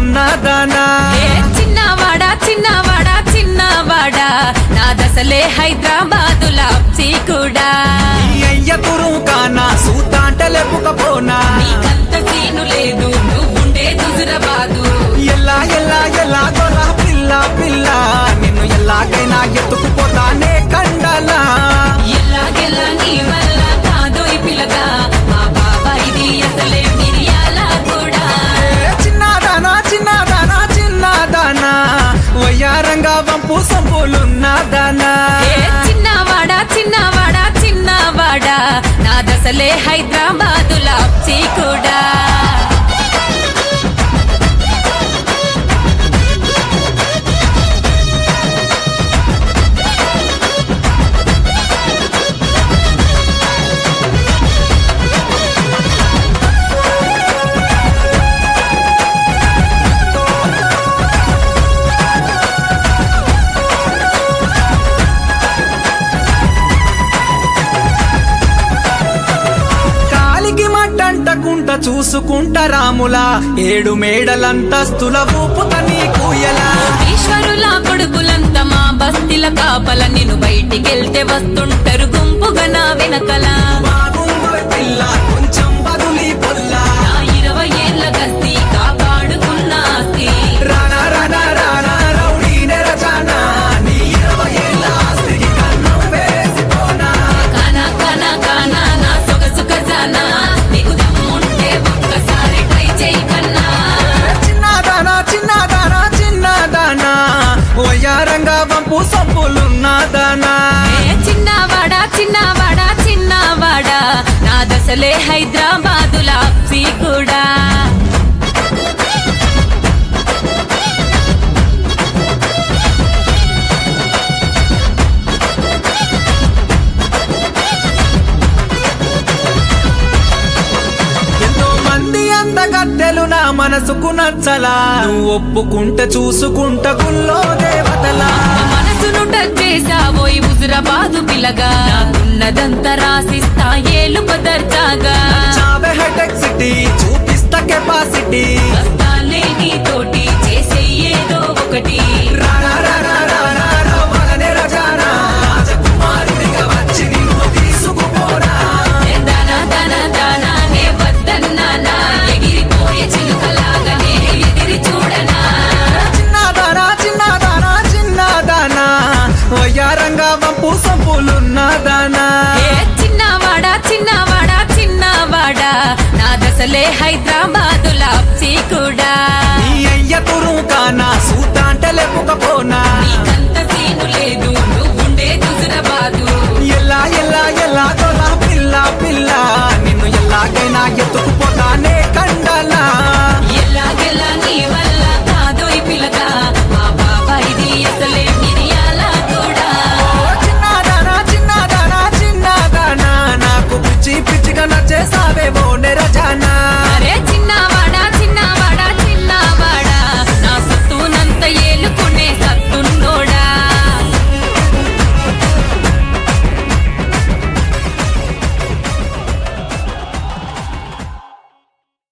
సంపులున్నదానా ఏ చిన్నవాడా చిన్నవాడా చిన్నవాడా నా దశలే హైదరాబాదులా కూడా ఈ అయ్య తురు కానా సూతాంట లేపుకపోనా నీకంత సీను లేదు నువ్వుండే హుజురాబాదు ఎల్లా ఎల్లా ఎల్లా గొర్ర పిల్ల పిల్ల నిన్ను ఎల్లాగైనా ఎత్తుకుపోతానే కండలా ఎల్లాగెల్లా నీ వల్ల కాదు ఈ పిల్లగా మా బాబాయిది అసలే మిరియాల కూడా ఏ చిన్నదానా చిన్నదానా చిన్నదానా వయ్యారంగా వంపు సంపులున్నదానా ఏ చిన్నవాడా చిన్నవాడా చిన్నవాడా నా దశలే హైదరాబాదులా కూడా కాలికి మట్టంటకుంట చూసుకుంట రాములా ఏడు మేడలంతస్తుల ఊపుత నీకు ఎలా ఈశ్వరుల కొడుకులంతా మా బస్తీల కాపల నేను బయటికెళ్తే వస్తుంటారు గుంపుగా నా వెనకల బాగుంది పిల్ల కొంచెం బదులి పొల్లా నా ఇరవై ఏళ్ళ గస్తీ కాపాడుకున్న ఆస్తి రానా రానా రానా రౌడీ నెరజానా నీ ఇరవై ఏళ్ళ ఆస్తికి కన్నం వేసిపోనా కానా కానా కానా నా సొగసు ఖజానా నీకు దమ్ముంటే ఒక్కసారి ట్రై చేయి కన్నా చిన్నదానా చిన్నదానా చిన్నదానా వయ్యారంగా వంపు సంపులున్నదానా ఏ చిన్నవాడా చిన్నవాడా చిన్నవాడా నా దశలే హైదరాబాదులా కూడా ఎంతో మంది అందగత్తెలు నా మనసుకు నచ్చలా నువ్వు ఒప్పుకుంటే చూసుకుంట గుల్లో దేవతలా మనసును టచ్ చేసావోయ్ హుజురాబాదు పిల్లగా నాకున్నదంతా రాసిస్తా ఏలు పదర్చాగా చావే హైటెక్ సిటీ చూపిస్తా కెపాసిటీ వస్తాలే నీతోటి చేసే ఏదో ఒకటి రారా రారా రారా రవ్వలనే రజానా రాజకుమారుడిగా వచ్చి నిన్ను తీసుకుపోరా ఏ దానా దానా దానా నే వద్దన్నానా ఎగిరిపోయే చిలుకలాగా నే ఎదిరి చూడనా చిన్నదానా చిన్నదానా చిన్నదానా వయ్యారంగా వంపు సంపులున్నదానా ఏ చిన్నవాడా చిన్నవాడా చిన్నవాడా నా దశలే హైదరాబాదులా కూడా నీ అయ్య తురు కానా సూతాంట లేపుకపోనా నీకంత సీను లేదు నువ్వుండే హుజురాబాదు ఎల్లా ఎల్లా ఎల్లా గొల్ల పిల్ల పిల్ల నిన్ను ఎల్లాగైనా ఎత్తుకుపోతానే కండలా ఎలాగెలా నీ వల్ల కాదు ఈ పిల్లగా మా బాబాయిది అసలే మిరియాల కూడా ఓ చిన్నదానా చిన్నదానా చిన్నదానా నాకు పిచ్చి పిచ్చిగా నచ్చేసావేమో నెరజానా